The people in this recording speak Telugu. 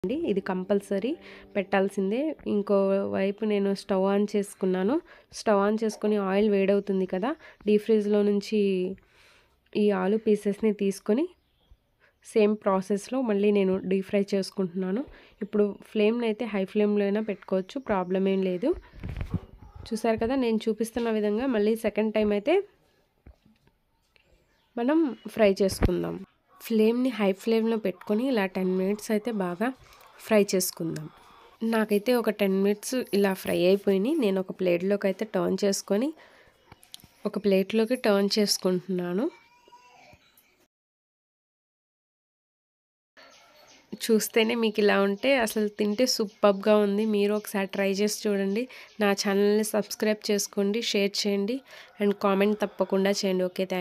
అండి ఇది కంపల్సరీ పెట్టాల్సిందే ఇంకో వైపు నేను స్టవ్ ఆన్ చేసుకున్నాను స్టవ్ ఆన్ చేసుకొని ఆయిల్ వేడవుతుంది కదా డీప్ ఫ్రీజ్లో నుంచి ఈ ఆలు పీసెస్ని తీసుకొని సేమ్ ప్రాసెస్లో మళ్ళీ నేను డీప్ ఫ్రై చేసుకుంటున్నాను ఇప్పుడు ఫ్లేమ్ని అయితే హై ఫ్లేమ్లో అయినా పెట్టుకోవచ్చు ప్రాబ్లం ఏం లేదు చూసారు కదా నేను చూపిస్తున్న విధంగా మళ్ళీ సెకండ్ టైం అయితే మనం ఫ్రై చేసుకుందాం ఫ్లేమ్ని హై ఫ్లేమ్లో పెట్టుకొని ఇలా టెన్ మినిట్స్ అయితే బాగా ఫ్రై చేసుకుందాం నాకైతే ఒక టెన్ మినిట్స్ ఇలా ఫ్రై అయిపోయినాయి నేను ఒక ప్లేట్లోకి అయితే టర్న్ చేసుకొని ఒక ప్లేట్లోకి టర్న్ చేసుకుంటున్నాను చూస్తేనే మీకు ఇలా ఉంటే అసలు తింటే సూపర్గా ఉంది మీరు ఒకసారి ట్రై చేసి చూడండి నా ఛానల్ని సబ్స్క్రైబ్ చేసుకోండి షేర్ చేయండి అండ్ కామెంట్ తప్పకుండా చేయండి ఓకే థ్యాంక్